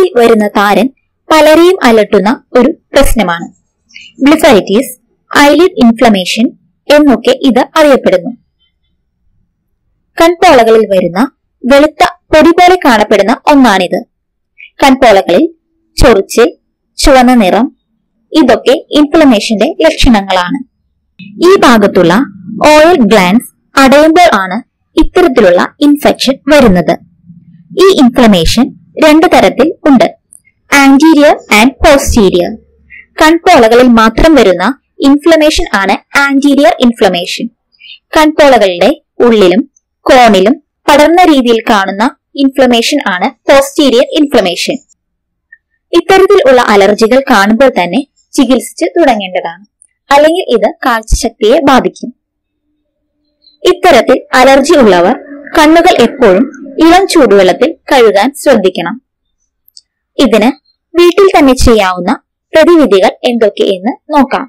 വരുന്ന താരൻ പലരെയും അലട്ടുന്ന ഒരു പ്രശ്നമാണ് ബ്ലിഫൈറ്റിസ് ഐലിഡ് ഇൻഫ്ലമേഷൻ എന്നൊക്കെ ഇത് അറിയപ്പെടുന്നു കൺപോളകളിൽ വരുന്ന വെളുത്ത പൊടി പോലെ കാണപ്പെടുന്ന ഒന്നാണിത് കൺപോളകളിൽ ചൊറിച്ചിൽ ചുവന്ന നിറം ഇതൊക്കെ ഇൻഫ്ലമേഷന്റെ ലക്ഷണങ്ങളാണ് ഈ ഭാഗത്തുള്ള ഓയിൽ ഗ്ലാൻസ് അടയുമ്പോൾ ആണ് ഇത്തരത്തിലുള്ള ഇൻഫെക്ഷൻ വരുന്നത് ഈ ഇൻഫ്ലമേഷൻ രണ്ടു തരത്തിൽ ഉണ്ട് ആന്റീരിയർ ആൻഡ് പോസ്റ്റീരിയർ കൺപോളകളിൽ മാത്രം വരുന്ന ഇൻഫ്ലമേഷൻ ആണ് ആന്റീരിയർ ഇൻഫ്ലമേഷൻ കൺപോളകളുടെ ഉള്ളിലും കോണിലും പടർന്ന രീതിയിൽ കാണുന്ന ഇൻഫ്ലമേഷൻ ആണ് പോസ്റ്റീരിയർ ഇൻഫ്ലമേഷൻ ഇത്തരത്തിൽ ഉള്ള അലർജികൾ കാണുമ്പോൾ തന്നെ ചികിത്സിച്ച് തുടങ്ങേണ്ടതാണ് അല്ലെങ്കിൽ ഇത് കാഴ്ചശക്തിയെ ബാധിക്കും ഇത്തരത്തിൽ അലർജി ഉള്ളവർ കണ്ണുകൾ എപ്പോഴും ഇളം ചൂടുവെള്ളത്തിൽ കഴുകാൻ ശ്രദ്ധിക്കണം ഇതിന് വീട്ടിൽ തന്നെ ചെയ്യാവുന്ന പ്രതിവിധികൾ എന്തൊക്കെയെന്ന് നോക്കാം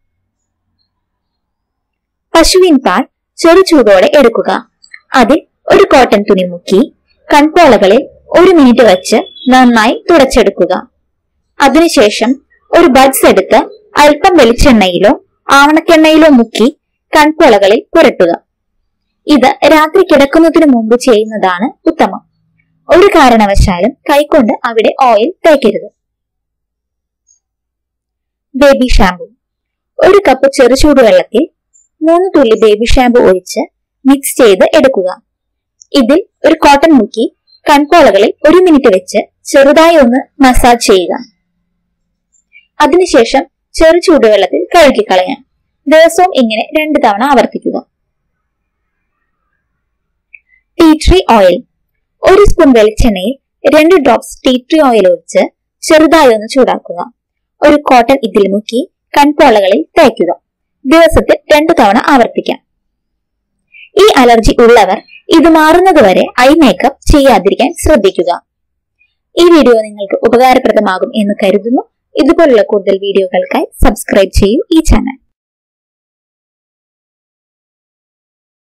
പശുവിൻ പാൽ ചെറു ചൂടോടെ എടുക്കുക അതിൽ ഒരു കോട്ടൺ തുണി മുക്കി കൺപോളകളിൽ ഒരു മിനിറ്റ് വച്ച് നന്നായി തുടച്ചെടുക്കുക അതിനുശേഷം ഒരു ബഡ്സ് എടുത്ത് അല്പം വെളിച്ചെണ്ണയിലോ ആവണക്കെണ്ണയിലോ മുക്കി കൺപോളകളിൽ പുരട്ടുക ഇത് രാത്രി കിടക്കുന്നതിന് മുമ്പ് ചെയ്യുന്നതാണ് ഉത്തമം ഒരു കാരണവശാലും കൈകൊണ്ട് അവിടെ ഓയിൽ തേക്കരുത് ബേബി ഷാമ്പു ഒരു കപ്പ് ചെറുചൂടുവെള്ളത്തിൽ മൂന്ന് തുള്ളി ബേബി ഷാമ്പു ഒഴിച്ച് മിക്സ് ചെയ്ത് എടുക്കുക ഇതിൽ ഒരു കോട്ടൺ മുക്കി കൺപോളകളിൽ ഒരു മിനിറ്റ് വെച്ച് ചെറുതായി ഒന്ന് മസാജ് ചെയ്യുക അതിനുശേഷം ചെറു ചൂടുവെള്ളത്തിൽ കഴുകിക്കളയാം ദിവസവും ഇങ്ങനെ രണ്ടു തവണ ആവർത്തിക്കുക ടീ ട്രീ ഓയിൽ ഒരു സ്പൂൺ വെളിച്ചെണ്ണയിൽ രണ്ട് ഡ്രോപ്സ് ടീ ട്രീ ഓയിൽ ഒഴിച്ച് ചെറുതായി ഒന്ന് ചൂടാക്കുക ഒരു കോട്ടൺ ഇതിൽ മുക്കി കൺപോളകളിൽ തേക്കുക ദിവസത്തിൽ രണ്ടു തവണ ആവർത്തിക്കാം ഈ അലർജി ഉള്ളവർ ഇത് മാറുന്നതുവരെ ഐ മേക്കപ്പ് ചെയ്യാതിരിക്കാൻ ശ്രദ്ധിക്കുക ഈ വീഡിയോ നിങ്ങൾക്ക് ഉപകാരപ്രദമാകും എന്ന് കരുതുന്നു ഇതുപോലുള്ള കൂടുതൽ വീഡിയോകൾക്കായി സബ്സ്ക്രൈബ് ചെയ്യൂ ഈ ചാനൽ